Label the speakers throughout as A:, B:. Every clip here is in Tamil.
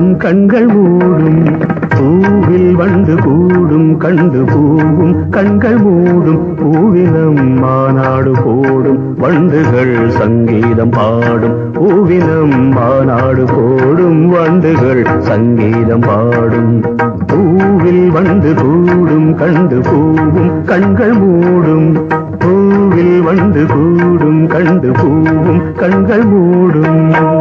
A: கூடும் கண்கள் மூடும் பூவில் வண்டு கூடும் கண்டு பூவும் கண்கள் மூடும் பூவினம் மாநாடு போடும் வண்டுகள் சங்கீதம் பாடும் பூவினம் மாநாடு போடும் வண்டுகள் சங்கீதம் பாடும் பூவில் வந்து கூடும் கண்டு பூவும் கண்கள் மூடும் பூவில் வந்து கூடும் கண்டு பூவும் கண்கள் மூடும்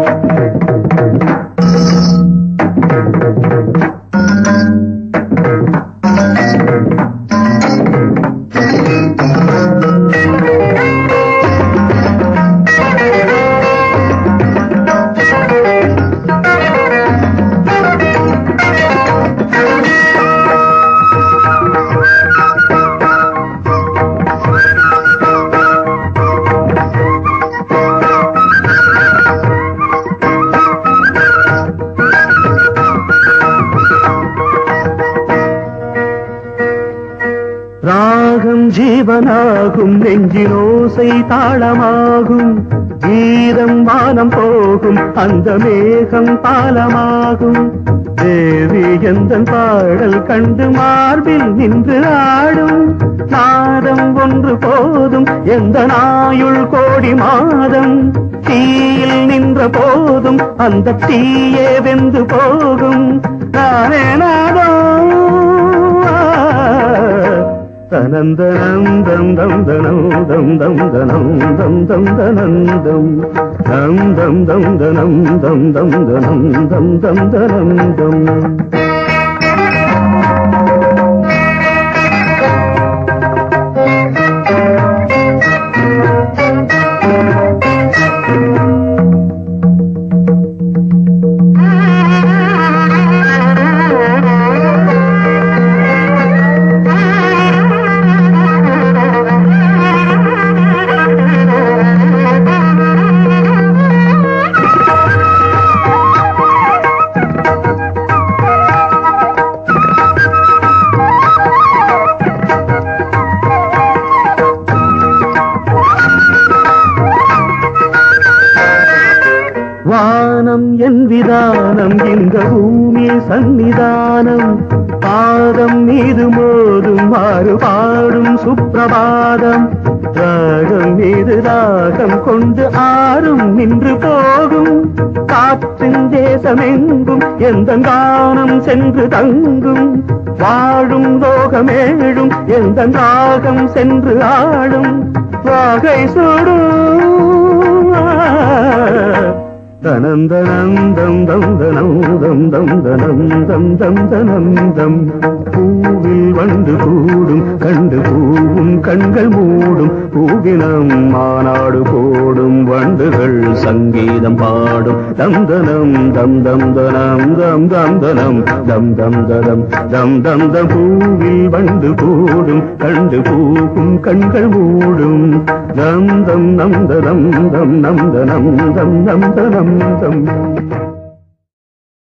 A: ராகம் ஜீவனாகும் நெஞ்சினோசை தாளமாகும் கீதம் வானம் போகும் அந்த மேகம் பாலமாகும் தேவி எந்த பாடல் கண்டு மார்பில் நின்று ஆடும் நாதம் ஒன்று போதும் எந்த நாயுள் கோடி மாதம் தீயில் நின்ற போதும் அந்த தீயே வெந்து போகும் நானே நாதம் தனந்தனம் தம் தம் தனம் தம் தம் தனம் தம் தம் தனந்தம் தம் தம் தம் தனம் தம் தம் தனம் தம் தம் தனந்தம் வானம் என் விதானம் இந்த பூமி சந்நிதானம் பாதம் மீது மோதும் மாறு பாடும் சுப்பிரபாதம் ராகம் மீது ராகம் கொண்டு ஆறும் நின்று போகும் காற்றின் தேசமெங்கும் எந்த கானம் சென்று தங்கும் வாழும் லோகமேழும் எந்த ராகம் சென்று ஆடும் வாகை சுடும் தனந்தனந்தம் தம் தனந்தம் தம் தனம் தம் தம் தனந்தம் பூவில் வந்து கூடும் கண்டு பூவும் கண்கள் மூடும் பூவினம் மாநாடு போடும் வண்டுகள் சங்கீதம் பாடும் தம் தனம் தம் தம் தனம் தம் தம் தனம் தம் தம் ததம் தம் தம் தம் பூவில் வந்து கூடும் கண்டு பூவும் கண்கள் மூடும் தம் தம் நம் தனம் தம் நம் தனம் தம் நம் தனம் தம்